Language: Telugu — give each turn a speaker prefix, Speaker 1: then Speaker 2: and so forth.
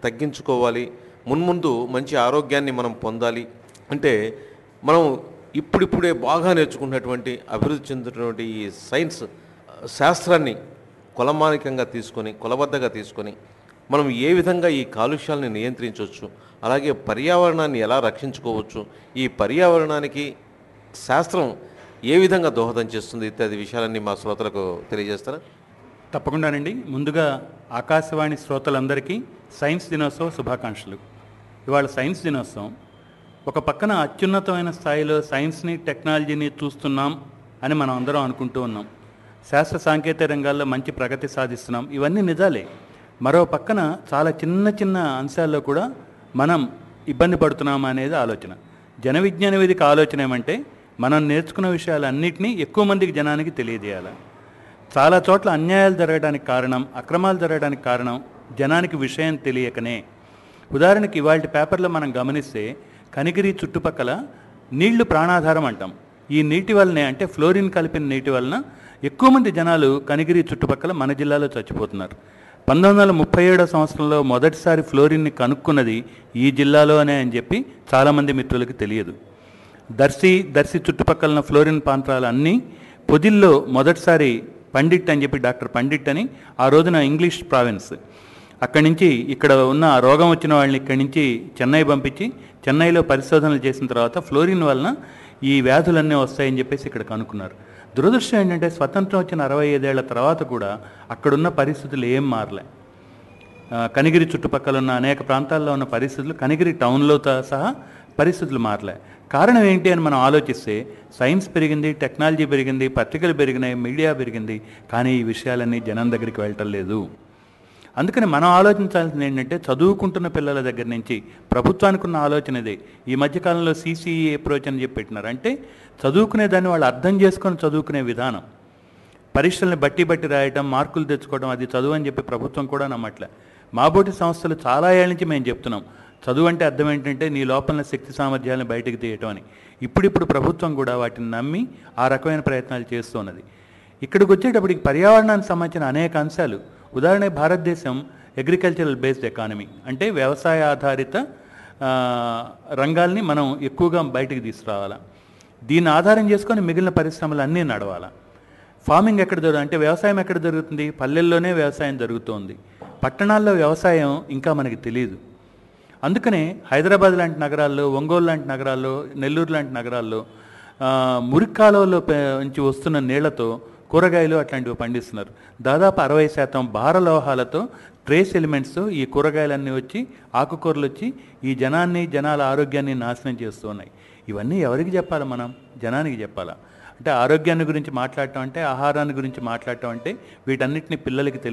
Speaker 1: తగ్గించుకోవాలి మున్ముందు మంచి ఆరోగ్యాన్ని మనం పొందాలి అంటే మనం ఇప్పుడిప్పుడే బాగా నేర్చుకున్నటువంటి అభివృద్ధి చెందుతున్నటువంటి ఈ సైన్స్ శాస్త్రాన్ని కొలమానికంగా తీసుకొని కొలబద్దగా తీసుకొని మనం ఏ విధంగా ఈ కాలుష్యాలని నియంత్రించవచ్చు అలాగే పర్యావరణాన్ని ఎలా రక్షించుకోవచ్చు ఈ పర్యావరణానికి శాస్త్రం ఏ విధంగా దోహదం చేస్తుంది ఇత్యాది విషయాలన్నీ మా శ్రోతలకు తెలియజేస్తారా
Speaker 2: తప్పకుండానండి ముందుగా ఆకాశవాణి శ్రోతలందరికీ సైన్స్ దినోత్సవ శుభాకాంక్షలు ఇవాళ సైన్స్ దినోత్సవం ఒక పక్కన అత్యున్నతమైన స్థాయిలో సైన్స్ని టెక్నాలజీని చూస్తున్నాం అని మనం అందరం అనుకుంటూ ఉన్నాం శాస్త్ర సాంకేతిక రంగాల్లో మంచి ప్రగతి సాధిస్తున్నాం ఇవన్నీ నిజాలే మరో పక్కన చాలా చిన్న చిన్న అంశాల్లో కూడా మనం ఇబ్బంది పడుతున్నాం అనేది ఆలోచన జన విజ్ఞాన వేదిక ఆలోచన ఏమంటే మనం నేర్చుకున్న విషయాలన్నింటినీ ఎక్కువ మందికి జనానికి తెలియజేయాలి చాలా చోట్ల అన్యాయాలు జరగడానికి కారణం అక్రమాలు జరగడానికి కారణం జనానికి విషయం తెలియకనే ఉదాహరణకి ఇవాళ పేపర్లో మనం గమనిస్తే కనిగిరి చుట్టుపక్కల నీళ్లు ప్రాణాధారం అంటాం ఈ నీటి వల్లనే అంటే ఫ్లోరిన్ కలిపిన నీటి వలన ఎక్కువ మంది జనాలు కనిగిరి చుట్టుపక్కల మన జిల్లాలో చచ్చిపోతున్నారు పంతొమ్మిది వందల ముప్పై ఏడో సంవత్సరంలో మొదటిసారి ఫ్లోరిన్ని కనుక్కున్నది ఈ జిల్లాలోనే అని చెప్పి చాలామంది మిత్రులకు తెలియదు దర్శి దర్శి చుట్టుపక్కల ఉన్న ఫ్లోరిన్ ప్రాంతాలు అన్నీ పొదిల్లో మొదటిసారి పండిట్ అని చెప్పి డాక్టర్ పండిట్ అని ఆ రోజున ఇంగ్లీష్ ప్రావిన్స్ అక్కడి నుంచి ఇక్కడ ఉన్న ఆ రోగం వచ్చిన వాళ్ళని ఇక్కడి నుంచి చెన్నై పంపించి చెన్నైలో పరిశోధనలు చేసిన తర్వాత ఫ్లోరిన్ వలన ఈ వ్యాధులన్నీ వస్తాయని చెప్పేసి ఇక్కడ కనుక్కున్నారు దురదృష్టం ఏంటంటే స్వతంత్రం వచ్చిన అరవై ఐదేళ్ల తర్వాత కూడా అక్కడున్న పరిస్థితులు ఏం మారలే ఆ, కనిగిరి చుట్టుపక్కల ఉన్న అనేక ప్రాంతాల్లో ఉన్న పరిస్థితులు కనిగిరి టౌన్లో త- సహా పరిస్థితులు మారలే కారణం ఏంటి అని మనం ఆలోచిస్తే సైన్స్ పెరిగింది టెక్నాలజీ పెరిగింది పత్రికలు పెరిగినాయి మీడియా పెరిగింది కానీ ఈ విషయాలన్నీ జనం దగ్గరికి వెళ్ళటం లేదు అందుకని మనం ఆలోచించాల్సింది ఏంటంటే చదువుకుంటున్న పిల్లల దగ్గర నుంచి ప్రభుత్వానికి ఉన్న ఆలోచన ఇదే ఈ మధ్యకాలంలో సీసీఈ అప్రోచ్ అని చెప్పి పెట్టినారు అంటే చదువుకునే దాన్ని వాళ్ళు అర్థం చేసుకొని చదువుకునే విధానం పరీక్షల్ని బట్టి బట్టి రాయటం మార్కులు తెచ్చుకోవడం అది చదువు అని చెప్పి ప్రభుత్వం కూడా నమ్మట్లే మాబోటి సంస్థలు చాలా ఏళ్ళ నుంచి మేము చెప్తున్నాం చదువు అంటే అర్థం ఏంటంటే నీ లోపల శక్తి సామర్థ్యాలను బయటకు తీయటం అని ఇప్పుడిప్పుడు ప్రభుత్వం కూడా వాటిని నమ్మి ఆ రకమైన ప్రయత్నాలు చేస్తున్నది ఇక్కడికి వచ్చేటప్పటికి పర్యావరణానికి సంబంధించిన అనేక అంశాలు ఉదాహరణ భారతదేశం అగ్రికల్చరల్ బేస్డ్ ఎకానమీ అంటే వ్యవసాయ ఆధారిత ఆ, రంగాల్ని మనం ఎక్కువగా బయటికి తీసుకురావాలా దీన్ని ఆధారం చేసుకొని మిగిలిన పరిశ్రమలు అన్నీ నడవాలా ఫార్మింగ్ ఎక్కడ జరుగు అంటే వ్యవసాయం ఎక్కడ జరుగుతుంది పల్లెల్లోనే వ్యవసాయం జరుగుతోంది పట్టణాల్లో వ్యవసాయం ఇంకా మనకి తెలియదు అందుకనే హైదరాబాద్ లాంటి నగరాల్లో ఒంగోలు లాంటి నగరాల్లో నెల్లూరు లాంటి నగరాల్లో ఆ, మురికి కాలువలో పే- నుంచి వస్తున్న నీళ్లతో కూరగాయలు అట్లాంటివి పండిస్తున్నారు దాదాపు అరవై శాతం భారలోహాలతో ట్రేస్ ఎలిమెంట్స్ ఈ కూరగాయలన్నీ వచ్చి ఆకుకూరలు వచ్చి ఈ జనాన్ని జనాల ఆరోగ్యాన్ని నాశనం చేస్తూ ఉన్నాయి ఇవన్నీ ఎవరికి చెప్పాలి మనం జనానికి చెప్పాలా అంటే ఆరోగ్యాన్ని గురించి మాట్లాడటం అంటే ఆహారాన్ని గురించి మాట్లాడటం అంటే వీటన్నిటిని పిల్లలకి తెలియ